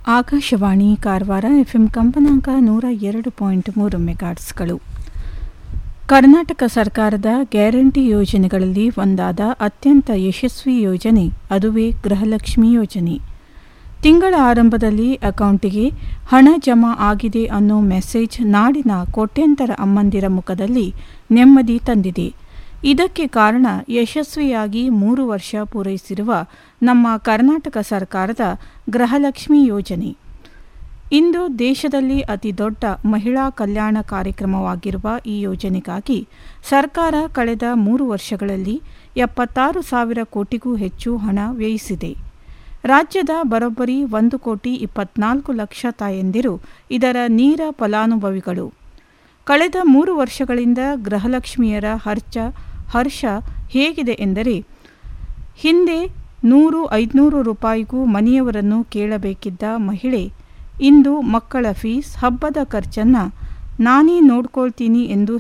Akashvani Karwar FM ಕಂಪನಾಂಕ ನೂರ ಎರಡು ಪಾಯಿಂಟ್ ಮೂರು ಮೆಗಾಟ್ಸ್ಗಳು ಕರ್ನಾಟಕ ಸರ್ಕಾರದ ಗ್ಯಾರಂಟಿ ಯೋಜನೆಗಳಲ್ಲಿ ಒಂದಾದ ಅತ್ಯಂತ ಯಶಸ್ವಿ ಯೋಜನೆ ಅದುವೇ ಗೃಹಲಕ್ಷ್ಮಿ ಯೋಜನೆ ತಿಂಗಳ ಆರಂಭದಲ್ಲಿ ಅಕೌಂಟಿಗೆ ಹಣ ಜಮಾ ಆಗಿದೆ ಅನ್ನೋ ಮೆಸೇಜ್ ನಾಡಿನ ಕೋಟ್ಯಂತರ ಅಮ್ಮಂದಿರ ಮುಖದಲ್ಲಿ ನೆಮ್ಮದಿ ತಂದಿದೆ ಇದಕ್ಕೆ ಕಾರಣ ಯಶಸ್ವಿಯಾಗಿ ಮೂರು ವರ್ಷ ಪೂರೈಸಿರುವ ನಮ್ಮ ಕರ್ನಾಟಕ ಸರ್ಕಾರದ ಗೃಹಲಕ್ಷ್ಮಿ ಯೋಜನೆ ಇಂದು ದೇಶದಲ್ಲಿ ಅತಿ ದೊಡ್ಡ ಮಹಿಳಾ ಕಲ್ಯಾಣ ಕಾರ್ಯಕ್ರಮವಾಗಿರುವ ಈ ಯೋಜನೆಗಾಗಿ ಸರ್ಕಾರ ಕಳೆದ ಮೂರು ವರ್ಷಗಳಲ್ಲಿ ಎಪ್ಪತ್ತಾರು ಸಾವಿರ ಕೋಟಿಗೂ ಹೆಚ್ಚು ಹಣ ವ್ಯಯಿಸಿದೆ ರಾಜ್ಯದ ಬರೋಬ್ಬರಿ ಒಂದು ಕೋಟಿ ಇಪ್ಪತ್ನಾಲ್ಕು ಲಕ್ಷ ತಾಯಂದಿರು ಇದರ ನೇರ ಫಲಾನುಭವಿಗಳು ಕಳೆದ ಮೂರು ವರ್ಷಗಳಿಂದ ಗೃಹಲಕ್ಷ್ಮಿಯರ ಹರ್ಚ ಹರ್ಷ ಹೇಗಿದೆ ಎಂದರೆ ಹಿಂದೆ ನೂರು ಐದುನೂರು ರೂಪಾಯಿಗೂ ಮನೆಯವರನ್ನು ಕೇಳಬೇಕಿದ್ದ ಮಹಿಳೆ ಇಂದು ಮಕ್ಕಳ ಫೀಸ್ ಹಬ್ಬದ ಖರ್ಚನ್ನು ನಾನೇ ನೋಡ್ಕೊಳ್ತೀನಿ ಎಂದು